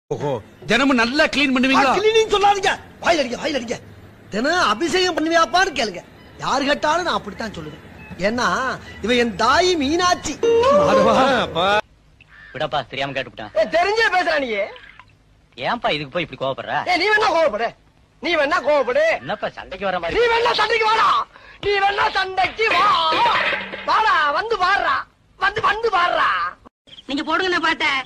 ஓஹோ தினமும் நல்லா கிளீன் பண்ணுவீங்களா கிளீனிங் சொல்லாதீங்க வாயில் அடிங்க வாயில் அடிங்க தினம் அபிஷேகம் பண்ணுவியாப்பான்னு கேளுங்க யாரு கேட்டாலும் நான் அப்படித்தான் சொல்லுவேன் ஏன்னா இவ என் தாய் மீனாட்சி விடப்பா தெரியாம கேட்டுவிட்டேன் ஏய், தெரிஞ்சே பேசுற நீ ஏன்பா இதுக்கு போய் இப்படி கோவப்படுற ஏய், நீ வேணா கோவப்படு நீ வேணா கோவப்படு என்னப்பா சண்டைக்கு வர நீ மாதிரி வேணா சண்டைக்கு வாடா நீ வேணா சண்டைக்கு வா வாடா வந்து பாடுறா வந்து வந்து பாடுறா நீங்க போடுங்க நான் பார்த்தேன்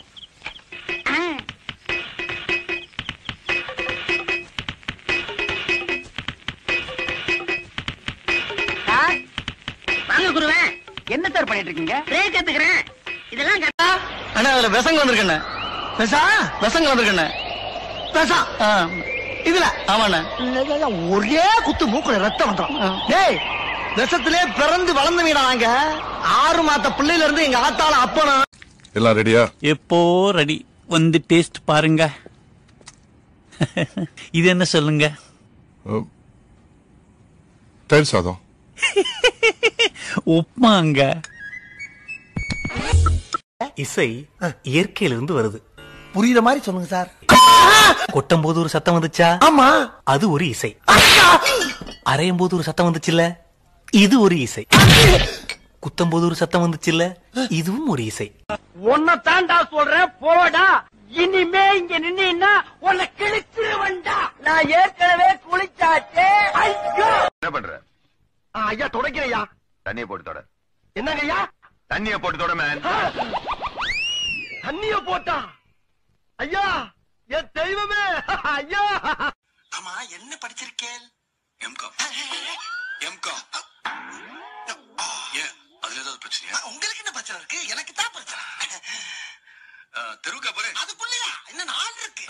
வாங்க குருவேன் என்ன சார் பண்ணிட்டு இருக்கீங்க பிரேக் கத்துக்கிறேன் இதெல்லாம் கத்தா அண்ணா அதுல விசங்க வந்திருக்கண்ணே பேசா விசங்க வந்திருக்கண்ணே பேசா இதுல ஆமாண்ணே ஒரே குத்து மூக்குல ரத்தம் வந்துடும் டேய் விஷத்திலே பிறந்து வளர்ந்தவீடா நாங்க ஆறு மாத்த பிள்ளையில இருந்து எங்க ஆத்தால அப்பனும் எல்லாம் ரெடியா எப்போ ரெடி வந்து டேஸ்ட் பாருங்க இது என்ன சொல்லுங்க தயிர் சாதம் உப்மாங்க இசை இயற்கையிலிருந்து வருது புரியுற மாதிரி சொல்லுங்க சார் கொட்டும் போது ஒரு சத்தம் வந்துச்சா ஆமா அது ஒரு இசை அரையும் போது ஒரு சத்தம் வந்துச்சுல்ல இது ஒரு இசை குத்தும் போது ஒரு சத்தம் வந்துச்சுல்ல இதுவும் ஒரு இசை உன்னை தாண்டா சொல்றேன் போடா இனிமே இங்க நின்னா உன்னை கிழிச்சிருவன்டா நான் ஏற்கனவே குளிச்சாச்சே ஐயோ என்ன பண்ற ஆ, ஐயா துடைக்கிறையா தண்ணிய போட்டு தொட என்னங்க ஐயா தண்ணிய போட்டு தொட மேன் தண்ணிய போட்டா ஐயா என் தெய்வமே ஐயா ஆமா என்ன படிச்சிருக்கேன் எம்காம் எம்காம் ஏன் அதுல ஏதாவது பிரச்சனையா உங்களுக்கு என்ன பிரச்சனை இருக்கு எனக்கு தான் பிரச்சனை தெருவுக்கா போறேன் அதுக்குள்ளயா என்ன நாள் இருக்கு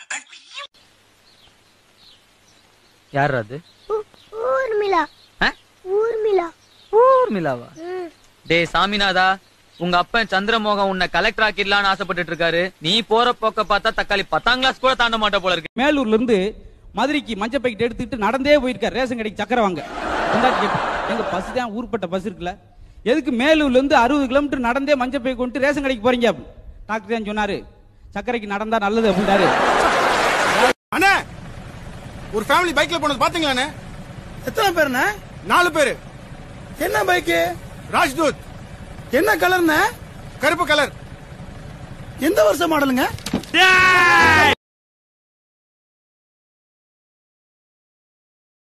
யார் அது ஊர்மிளா ஆ? ஊர்மிளா ஊர்மிளாவா டேய் சாமிநாதா உங்க அப்பன் சந்திரமோகன் உன்னை கலெக்டர் ஆக்கிடலான்னு ஆசைப்பட்டுட்டு இருக்காரு நீ போற போக்க பார்த்தா தக்காளி பத்தாம் கிளாஸ் கூட தாண்ட மாட்ட போல இருக்கு மேலூர்ல இருந்து மதுரைக்கு மஞ்சள் பாக்கெட் எடுத்துக்கிட்டு நடந்தே போயிருக்காரு ரேஷன் கடைக்கு சக்கரை வாங்க கொண்டாட்டி கேட்டு, எங்க பஸ் தான் ஊர்பட்ட பஸ் இருக்குல்ல எதுக்கு மேலூர்ல இருந்து அறுபது கிலோமீட்டர் நடந்தே மஞ்சள் பை கொண்டு ரேஷன் கடைக்கு போறீங்க அப்படின்னு. டாக்டர் தான் சொன்னாரு சக்கரைக்கு நடந்தா நல்லது அப்படின்றாரு அண்ணே ஒரு ஃபேமிலி பைக்ல போனது பாத்தீங்களாண்ணே எத்தனை பேருண்ணே நாலு பேரு என்ன பைக்கு ராஜ்தூத் என்ன கலர்ண்ணே கருப்பு கலர் எந்த வருஷம் மாடலுங்க